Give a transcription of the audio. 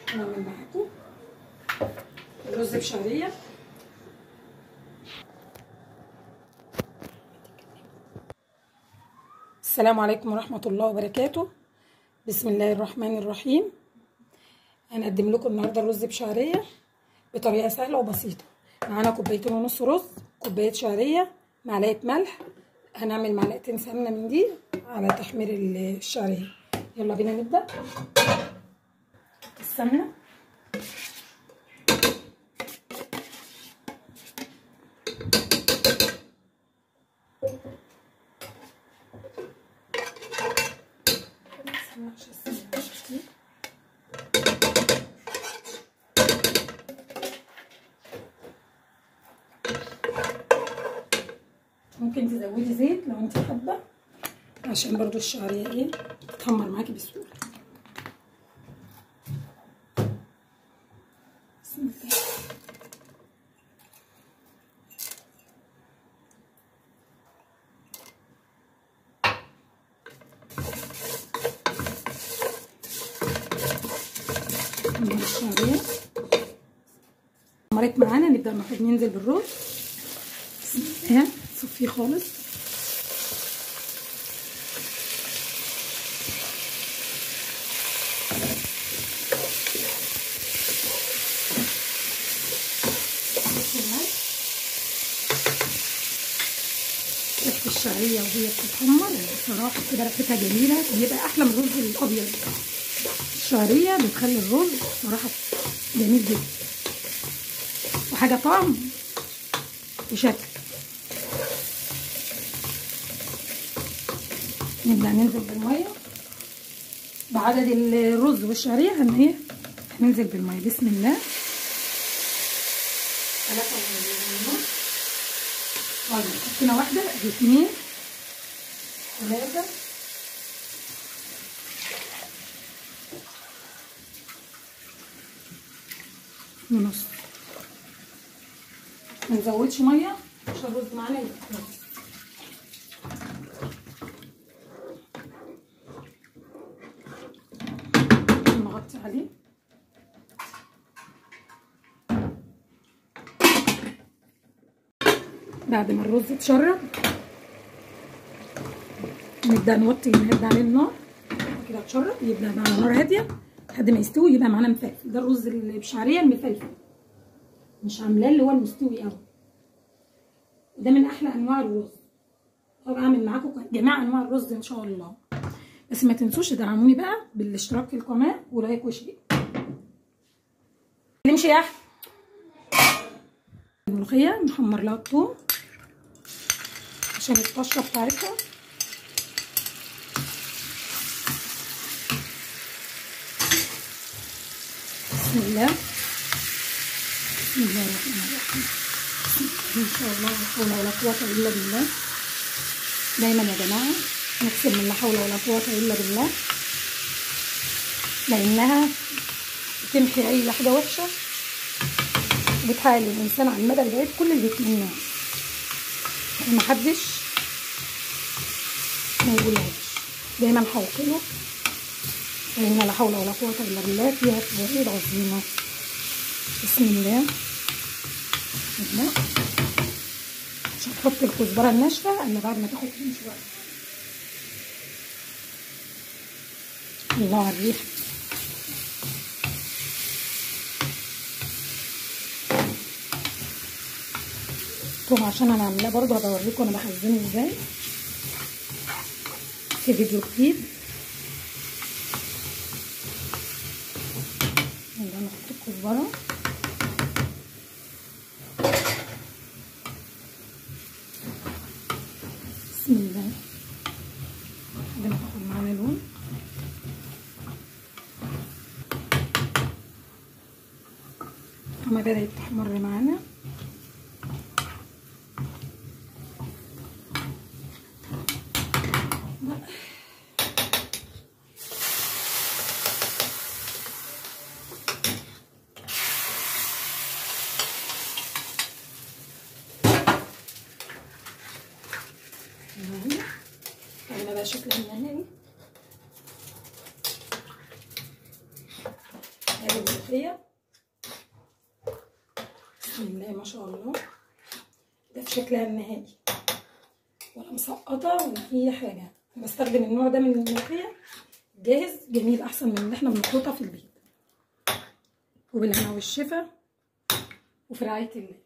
هنعمل معاكم الرز بشعريه السلام عليكم ورحمه الله وبركاته بسم الله الرحمن الرحيم هنقدم لكم النهارده الرز بشعريه بطريقه سهله وبسيطه معانا كوبايتين ونص رز كوبايه شعريه معلقه ملح هنعمل معلقتين سمنه من دي على تحمير الشعريه يلا بينا نبدا السمنه ممكن تزودي زيت لو انت حابه عشان برضو الشعريه ايه تتحمر معاكي بسهوله بسم الله الشعريه مرت معانا نبدا المفروض ننزل بالرز بسم الله صفيه خالص ريحه الشعريه وهي بتتحمر بصراحه كده ريحتها جميله بيبقى احلى من الرز الابيض الشعريه بتخلي الرز بصراحه جميل جدا وحاجه طعم وشكل نبدأ ننزل بالمية بعدد الرز والشعرية هن ايه هننزل بالمية بسم الله ثلاثة ونص طيب حطينا واحدة ادي اتنين ثلاثة ونص ما نزودش مية عشان الرز معانا يبقى نغطي عليه بعد ما الرز اتشرب نبدا نوطي نهد عليه النار كده اتشرب يبدا على نار هاديه لحد ما يستوي يبقى معانا مفلفل ده الرز اللي بشعريه المفلفل مش عاملاه اللي هو المستوي قوي ده من احلى انواع الرز هبقى اعمل معاكم جميع انواع الرز ان شاء الله بس ما تنسوش تدعموني بقى بالاشتراك في القناه ولايك وشير نمشي يا احمد الملوخيه نحمر لها الثوم عشان الطشه بتاعتها بسم الله بسم الله الرحمن الرحيم ان شاء الله لا حول ولا قوه الا بالله دايما يا جماعه نكسب من لا حول ولا قوة إلا بالله لأنها بتمحي أي حاجة وحشة وبتحقق للإنسان على المدى البعيد كل اللي بيتمناه محدش ما يقولهاش دايما حوقله لأن لا حول ولا قوة إلا بالله فيها فوائد عظيمة بسم الله بسم الله مش هتحط الكزبرة الناشفة إلا بعد ما تاخد من شوية الله على الريحة توم عشان انا عاملاه برضه هبقى اوريكم انا بخزنه ازاي في فيديو جديد يلا نحط الكزبره بسم الله لحد ما تاخد معانا لون هما بدأت تحمر معانا انا بقى شكلها النهائي ادي الملوخيه بسم الله ما شاء الله ده في شكلها النهائي ولا مسقطه ولا اي حاجه بستخدم النوع ده من الملوخيه جاهز جميل احسن من اللي احنا بنخلطها في البيت وبالهنا والشفا وفي رعايه الله